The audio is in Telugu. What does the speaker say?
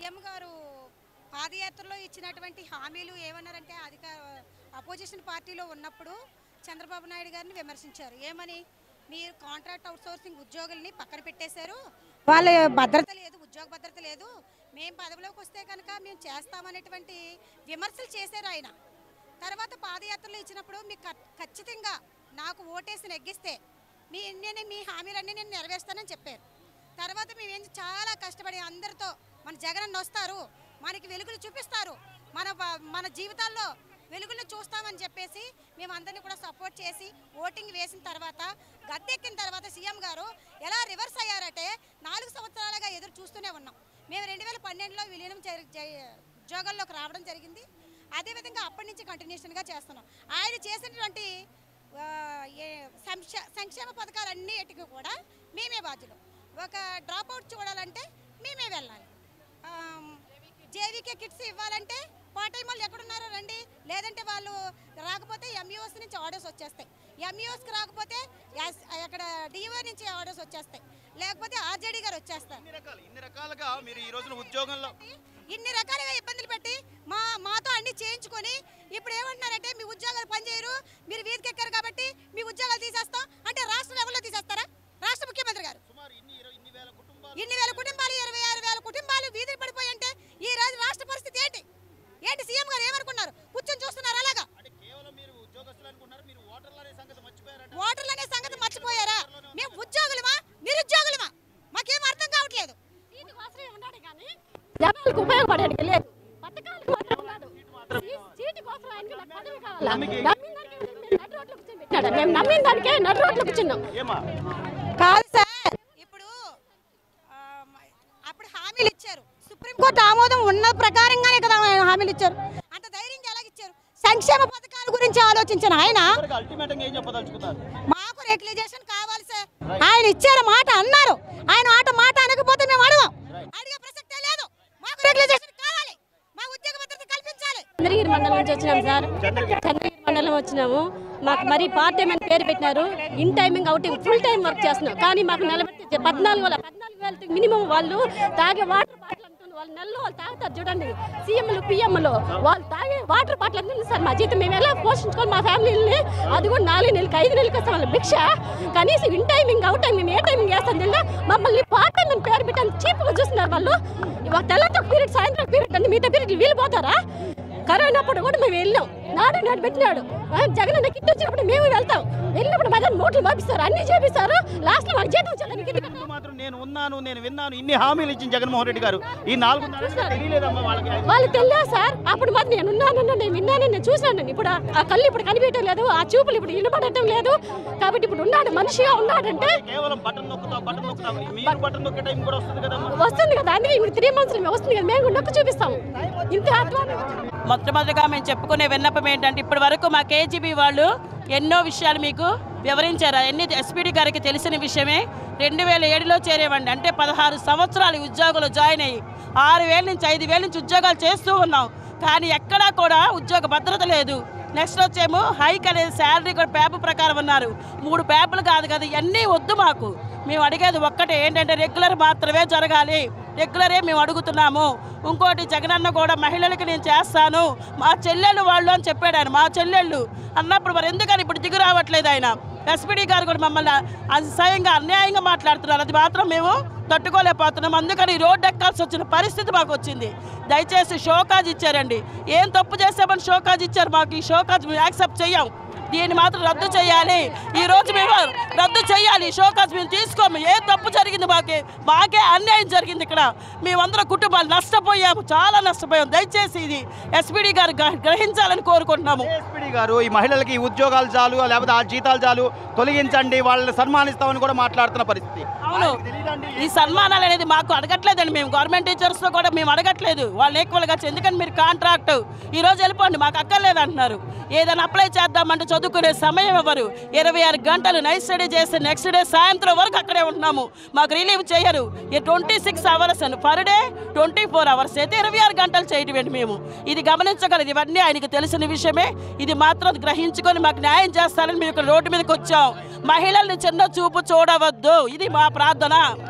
సీఎం గారు పాదయాత్రలో ఇచ్చినటువంటి హామీలు ఏమన్నారంటే అధికార అపోజిషన్ పార్టీలో ఉన్నప్పుడు చంద్రబాబు నాయుడు గారిని విమర్శించారు ఏమని మీరు కాంట్రాక్ట్ అవుట్సోర్సింగ్ ఉద్యోగుల్ని పక్కన పెట్టేశారు వాళ్ళ భద్రత లేదు ఉద్యోగ భద్రత లేదు మేము పదవిలోకి వస్తే కనుక మేము చేస్తామనేటువంటి విమర్శలు చేశారు ఆయన తర్వాత పాదయాత్రలో ఇచ్చినప్పుడు మీకు ఖ- ఖచ్చితంగా నాకు ఓటేసి నెగ్గిస్తే మీ నేను మీ హామీలన్నీ నేను నెరవేరుస్తానని చెప్పారు తర్వాత మేమేం చాలా కష్టపడి అందరితో మన జగనన్న వస్తారు మనకి వెలుగులు చూపిస్తారు మన బ- మన జీవితాల్లో వెలుగులు చూస్తామని చెప్పేసి మేము అందరినీ కూడా సపోర్ట్ చేసి ఓటింగ్ వేసిన తర్వాత గద్దెక్కిన తర్వాత సీఎం గారు ఎలా రివర్స్ అయ్యారంటే నాలుగు సంవత్సరాలుగా ఎదురు చూస్తూనే ఉన్నాం మేము రెండు వేల పన్నెండులో విలీనం జరి- జరి- ఉద్యోగాల్లోకి రావడం జరిగింది అదేవిధంగా అప్పటి నుంచి కంటిన్యూషన్గా చేస్తున్నాం ఆయన చేసినటువంటి ఆ, ఏ సంక్ష- సంక్షేమ పథకాలన్నిటికీ కూడా మేమే బాధ్యులు ఒక డ్రాప్ అవుట్ చూడాలంటే మేమే వెళ్ళాలి జేవీకే కిట్స్ ఇవ్వాలంటే పార్ట్ టైం వాళ్ళు ఎక్కడున్నారో రండి లేదంటే వాళ్ళు రాకపోతే ఎంఈఓస్ నుంచి ఆర్డర్స్ వచ్చేస్తాయి ఎంఈఓస్కి రాకపోతే ఎస్- అక్కడ డిఓ నుంచి ఆర్డర్స్ వచ్చేస్తాయి లేకపోతే ఆర్జేడీ గారు వచ్చేస్తారు ఇన్ని రకాలు ఇన్ని రకాలుగా మీరు ఈ రోజున ఉద్యోగంలో ఇన్ని రకాలుగా ఇబ్బందులు పెట్టి మా మాతో అన్ని చేయించుకొని ఇప్పుడు ఏమంటున్నారంటే మీ ఉద్యోగాలు పనిచేయరు మీరు వీధికి ఎక్కారు కాబట్టి మీ ఉద్యోగాలు తీసేస్తాం అంటే రాష్ట్ర లెవెల్లో తీసేస్తారా రాష్ట్ర ముఖ్యమంత్రి గారు సుమారు ఇన్ని ఇరవై ఇన్ని వేల కుటుంబాలు ఇన్ని వేల కుటుంబాలు ఇరవై ఆరు వేల కుటుంబాలు వీధికి పడిపోయి అంటే ఈ రోజు రాష్ట్ర పరిస్థితి ఏంటి ఏంటి సీఎం గారు ఏమనుకున్నారు కూర్చొని చూస్తున్నారు అలాగా అంటే కేవలం మీరు ఉద్యోగస్తులు అనుకున్నారు మీరు ఓటర్లు అనే సంగతి మర్చిపోయారంట ఓటర్లు అనే సంగతి మర్చిపోయారా మేము ఉద్యోగులమా నిరుద్యోగులమా మాకేం అర్థం కావట్లేదు సీటు కోసమే ఉన్నాడు కానీ జనాలకు ఉపయోగపడేది లేదు పథకాలకు మాత్రం ఉన్నాడు సీ- సీటు కోసం ఆయనకి నాకు పదవి కావాలా నమ్మిన దానికే మేము నడు రోడ్లో కూర్చొని పెట్టాడు మేము నమ్మిన దానికే నడు రోడ్లో కూర్చున్నాం ఏమా కాదు సార్ ఇప్పుడు ఆ, మ- అప్పుడు హామీలు ఇచ్చారు సుప్రీంకోర్టు ఆమోదం ఉన్న ప్రకారంగానే కదా ఆయన హామీలు ఇచ్చారు అంత ధైర్యంగా ఎలాగ ఇచ్చారు సంక్షేమ పథకాల గురించి ఆలోచించిన ఆయన అల్టిమేట్ గా ఏం చెప్పదలుచుకున్నారు మాకు రెగ్యులైజేషన్ కావాలి సార్ ఆయన ఇచ్చారు మాట అన్నారు ఆయన ఆట మాట అనకపోతే మేము అడగం అడిగే ప్రసక్తే లేదు మాకు రెగ్యులైజేషన్ కావాలి మా ఉద్యోగ భద్రత కల్పించాలి చంద్రగిరి మండలం నుంచి వచ్చినాం సార్ చంద్రగిరి మండలం వచ్చినాము మాకు మరి పార్ట్ టైం అని పేరు పెట్టినారు in timing outing full time work చేస్తున్నాం కానీ మాకు నిలబెట్టి పద్నాలుగు వేల పద్నాలుగు వేల మినిమం వాళ్ళు తాగే వాటర్ బాటిల్ అంటుంది వాళ్ళు నెలలో వాళ్ళు తాగుతారు చూడండి సీఎంలు పిఎంలు వాళ్ళు తాగే వాటర్ బాటిల్ అంటుంది సార్ మా జీతం మేము ఎలా పోషించుకోవాలి మా ఫ్యామిలీని అది కూడా నాలుగు నెలలకి ఐదు నెలలకి వస్తాం వాళ్ళ భిక్ష కనీసం ఇన్ టైమింగ్ అవుట్ టైమింగ్ ఏ టైమింగ్ చేస్తాం తెలియదా మమ్మల్ని పార్ట్ టైం అని పేరు పెట్టని చీప్గా చూస్తున్నారు వాళ్ళు ఇవాళ తెల్లతో పీరియడ్ సాయంత్రం పీరియడ్ అండి మిగతా పీరియడ్ వీళ్ళు పోతారా కరోనా అప్పుడు కూడా మేము వెళ్ళాం నాడు నాడు పెట్టినాడు ఆ, జగన్ అన్న కిట్ వచ్చినప్పుడు మేము వెళ్తాం వెళ్ళినప్పుడు మధ్యాహ్నం నోట్లు పంపిస్తారు అన్ని చేపిస్తారు లాస్ట్ లో మాకు జీతం ఇచ్చారు కిట్ ముందు మాత్రం నేను ఉన్నాను నేను విన్నాను ఇన్ని హామీలు ఇచ్చిన జగన్మోహన్ రెడ్డి గారు ఈ నాలుగు తెలియలేదమ్మా వాళ్ళకి వాళ్ళు తెలియదు సార్ అప్పుడు మాత్రం నేను ఉన్నానన్న నేను విన్నాను నేను చూశాను ఇప్పుడు ఆ- ఆ కళ్ళు ఇప్పుడు కనిపించడం లేదు ఆ చూపులు ఇప్పుడు వినపడటం లేదు కాబట్టి ఇప్పుడు ఉన్నాడు మనిషిగా ఉన్నాడంటే కేవలం బటన్ నొక్కుతాం బటన్ నొక్కుతాం మీరు బటన్ నొక్కే టైం కూడా వస్తుంది కదమ్మా వస్తుంది కదా అందుకే ఇప్పుడు త్రీ మంత్స్ వస్తుంది కదా మేము కూడా నొక్కి చూపిస్తాము ఇంత అధ్వానం మొట్టమొదటిగా మేము చెప్పుకునే విన్నపం ఏంటంటే ఇప్పటి వరకు మా కేజీబీ వాళ్ళు ఎన్నో విషయాలు మీకు వివరించారు అన్ని ఎస్పీడీ గారికి తెలిసిన విషయమే రెండు వేల ఏడులో చేరేవండి అంటే పదహారు సంవత్సరాలు ఈ ఉద్యోగులు జాయిన్ అయ్యి ఆరు వేల నుంచి ఐదు వేల నుంచి ఉద్యోగాలు చేస్తూ ఉన్నాం కానీ ఎక్కడా కూడా ఉద్యోగ భద్రత లేదు నెక్స్ట్ వచ్చేమో హైక్ అనేది శాలరీ కూడా పేపర్ ప్రకారం ఉన్నారు మూడు పేపర్లు కాదు కదా ఇవన్నీ వద్దు మాకు మేము అడిగేది ఒక్కటే ఏంటంటే రెగ్యులర్ మాత్రమే జరగాలి రెగ్యులరే మేము అడుగుతున్నాము ఇంకోటి జగనన్న కూడా మహిళలకి నేను చేస్తాను మా చెల్లెళ్ళు వాళ్ళు అని చెప్పాడు ఆయన మా చెల్లెళ్ళు అన్నప్పుడు మరి ఎందుకని ఇప్పుడు దిగు రావట్లేదు ఆయన ఎస్పీడీ గారు కూడా మమ్మల్ని అసహ్యంగా అన్యాయంగా మాట్లాడుతున్నారు అది మాత్రం మేము తట్టుకోలేకపోతున్నాం అందుకని ఈ రోడ్డు ఎక్కాల్సి వచ్చిన పరిస్థితి మాకు వచ్చింది దయచేసి షోకాజ్ ఇచ్చారండి ఏం తప్పు చేసామని షోకాజ్ ఇచ్చారు మాకు ఈ షోకాజ్ మేము యాక్సెప్ట్ చెయ్యం దీన్ని మాత్రం రద్దు చేయాలి ఈ రోజు మేము రద్దు చేయాలి ఈ షోకాజ్ మేము తీసుకోము ఏ తప్పు జరిగింది మాకే మాకే అన్యాయం జరిగింది ఇక్కడ మేమందరం కుటుంబాలు నష్టపోయాము చాలా నష్టపోయాము దయచేసి ఇది ఎస్పీడీ గారు గ్ర- గ్రహించాలని కోరుకుంటున్నాము ఏఎస్పీడీ గారు ఈ మహిళలకి ఈ ఉద్యోగాలు చాలు లేకపోతే ఆ జీతాలు చాలు తొలగించండి వాళ్ళని సన్మానిస్తామని కూడా మాట్లాడుతున్న పరిస్థితి అవును ఈ సన్మానాలు అనేది మాకు అడగట్లేదండి మేము గవర్నమెంట్ టీచర్స్తో కూడా మేము అడగట్లేదు వాళ్ళు ఈక్వల్గా ఎందుకని మీరు కాంట్రాక్ట్ ఈ రోజు వెళ్ళిపోండి మాకు అక్కర్లేదు అంటున్నారు ఏదైనా అప్లై చేద్దామంటే చదువుకునే సమయం ఇవ్వరు ఇరవై ఆరు గంటలు నైట్ స్టడీ చేస్తే నెక్స్ట్ డే సాయంత్రం వరకు అక్కడే ఉంటున్నాము మాకు రిలీవ్ చేయరు ఈ ట్వంటీ సిక్స్ అవర్స్ అని per day twenty four hours అయితే ఇరవై ఆరు గంటలు చేయటమేంటి మేము ఇది గమనించగలరు ఇవన్నీ ఆయనకి తెలిసిన విషయమే ఇది మాత్రం గ్రహించుకొని మాకు న్యాయం చేస్తారని మేము ఇక్కడ రోడ్డు మీదకి వచ్చాం మహిళల్ని చిన్న చూపు చూడవద్దు ఇది మా ప్రార్థన